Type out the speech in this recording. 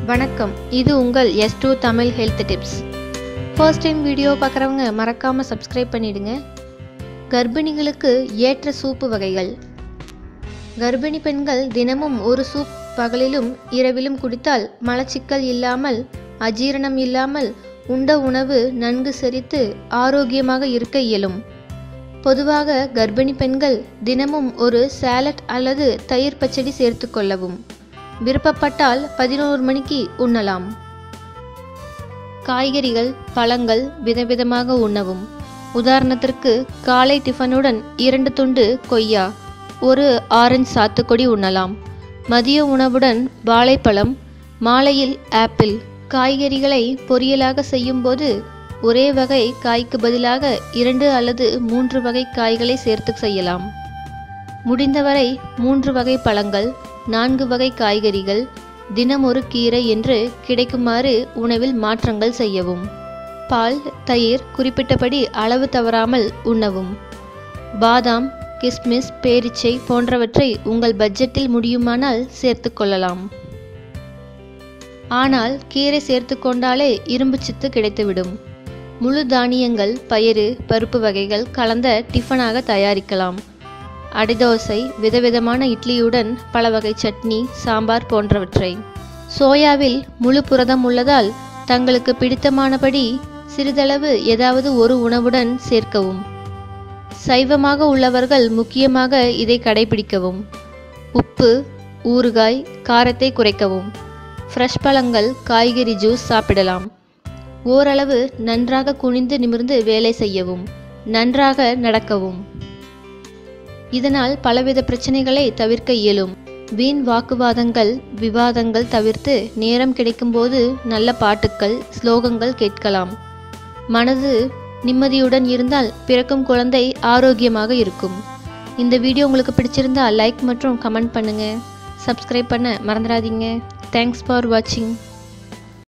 வணக்கம் இது உங்கள் S two Tamil health tips first time video பார்க்குறவங்க மறக்காமல் சப்ஸ்கிரைப் பண்ணிடுங்க கர்ப்பிணிகளுக்கு ஏற்ற சூப்பு வகைகள் கர்ப்பிணி பெண்கள் தினமும் ஒரு சூப் பகலிலும் இரவிலும் குடித்தால் மலச்சிக்கல் இல்லாமல் அஜீரணம் இல்லாமல் உண்ட உணவு நன்கு செரித்து ஆரோக்கியமாக இருக்க இயலும் பொதுவாக கர்ப்பிணி பெண்கள் தினமும் ஒரு சாலட் அல்லது தயிர் பச்சடி சேர்த்து கொள்ளவும் விருப்பப்பட்டால் பதினோரு மணிக்கு உண்ணலாம் காய்கறிகள் பழங்கள் விதவிதமாக உண்ணவும் உதாரணத்திற்கு காலை டிஃபனுடன் இரண்டு துண்டு கொய்யா ஒரு ஆரஞ்சு சாத்துக்கொடி உண்ணலாம் மதிய உணவுடன் வாழைப்பழம் மாலையில் ஆப்பிள் காய்கறிகளை பொரியலாக செய்யும்போது ஒரே வகை காய்க்கு பதிலாக இரண்டு அல்லது மூன்று வகை காய்களை சேர்த்து செய்யலாம் முடிந்தவரை மூன்று வகை பழங்கள் நான்கு வகை காய்கறிகள் தினம் ஒரு கீரை என்று கிடைக்குமாறு உணவில் மாற்றங்கள் செய்யவும் பால் தயிர் குறிப்பிட்டபடி அளவு தவறாமல் உண்ணவும் பாதாம் கிஸ்மிஸ் பேரிச்சை போன்றவற்றை உங்கள் பட்ஜெட்டில் முடியுமானால் சேர்த்து கொள்ளலாம் ஆனால் கீரை சேர்த்து கொண்டாலே இரும்பு சத்து கிடைத்துவிடும் முழு தானியங்கள் பயிறு பருப்பு வகைகள் கலந்த டிஃபனாக தயாரிக்கலாம் அடிதோசை விதவிதமான இட்லியுடன் பல வகை சட்னி சாம்பார் போன்றவற்றை சோயாவில் முழு புரதம் உள்ளதால் தங்களுக்கு பிடித்தமானபடி சிறிதளவு ஏதாவது ஒரு உணவுடன் சேர்க்கவும் சைவமாக உள்ளவர்கள் முக்கியமாக இதை கடைபிடிக்கவும் உப்பு ஊறுகாய் காரத்தை குறைக்கவும் ஃப்ரெஷ் பழங்கள் காய்கறி ஜூஸ் சாப்பிடலாம் ஓரளவு நன்றாக குனிந்து நிமிர்ந்து வேலை செய்யவும் நன்றாக நடக்கவும் இதனால் பலவித பிரச்சனைகளை தவிர்க்க இயலும் வீண் வாக்குவாதங்கள் விவாதங்கள் தவிர்த்து நேரம் கிடைக்கும்போது நல்ல பாட்டுக்கள் ஸ்லோகங்கள் கேட்கலாம் மனது நிம்மதியுடன் இருந்தால் பிறக்கும் குழந்தை ஆரோக்கியமாக இருக்கும் இந்த வீடியோ உங்களுக்கு பிடிச்சிருந்தா லைக் மற்றும் கமெண்ட் பண்ணுங்கள் சப்ஸ்கிரைப் பண்ண மறந்துடாதீங்க தேங்க்ஸ் ஃபார் வாட்சிங்